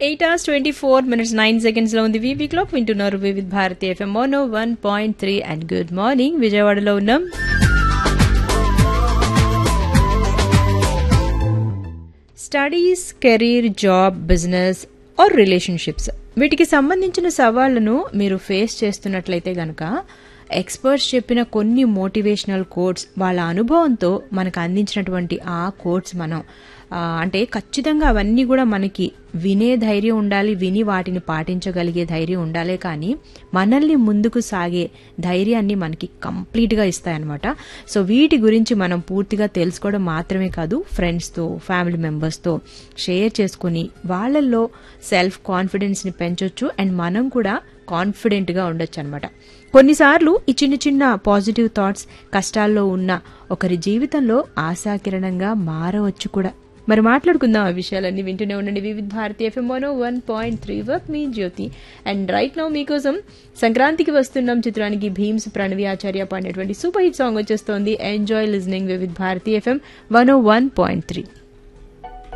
eight hours twenty four minutes nine seconds లో ఉంది వీవీ క్లాక్ వింటున్నారు Vividh Bharati FM mono one point three and good morning విజయవాడలో ఉన్నాం studies career job business or relationships వీటికి సంబంధించిన సవాళ్లను మీరు ఫేస్ చేస్తున్నట్లయితే గనక ఎక్స్పర్ట్స్ చెప్పిన కొన్ని మోటివేషనల్ కోడ్స్ వాళ్ళ అనుభవంతో మనకు అందించినటువంటి ఆ కోడ్స్ మనం ఆ, అంటే ఖచ్చితంగా అవన్నీ కూడా మనకి వినే ధైర్యం ఉండాలి విని వాటిని పాటించగలిగే ధైర్యం ఉండాలే కానీ మనల్ని ముందుకు సాగే ధైర్యాన్ని మనకి కంప్లీట్గా ఇస్తాయన్నమాట సో వీటి గురించి మనం పూర్తిగా తెలుసుకోవడం మాత్రమే కాదు ఫ్రెండ్స్తో ఫ్యామిలీ మెంబర్స్తో షేర్ చేసుకుని వాళ్ళల్లో సెల్ఫ్ కాన్ఫిడెన్స్ని పెంచొచ్చు అండ్ మనం కూడా కాన్ఫిడెంట్గా ఉండొచ్చు అనమాట కొన్నిసార్లు ఈ చిన్న చిన్న పాజిటివ్ థాట్స్ కష్టాల్లో ఉన్న ఒకరి జీవితంలో ఆశాకిరణంగా మారవచ్చు కూడా మరి మాట్లాడుకుందాం ఆ విషయాలన్నీ వింటూనే ఉండండి Vividh Bharati FM one one point three వర్క్ మీ జ్యోతి అండ్ రైట్ నౌ మీకోసం సంక్రాంతికి వస్తున్నాం చిత్రానికి భీమ్స్ ప్రణవి ఆచార్య పాడినటువంటి సూపర్ హిట్ సాంగ్ వచ్చేస్తోంది enjoy listening Vividh Bharati FM one one point three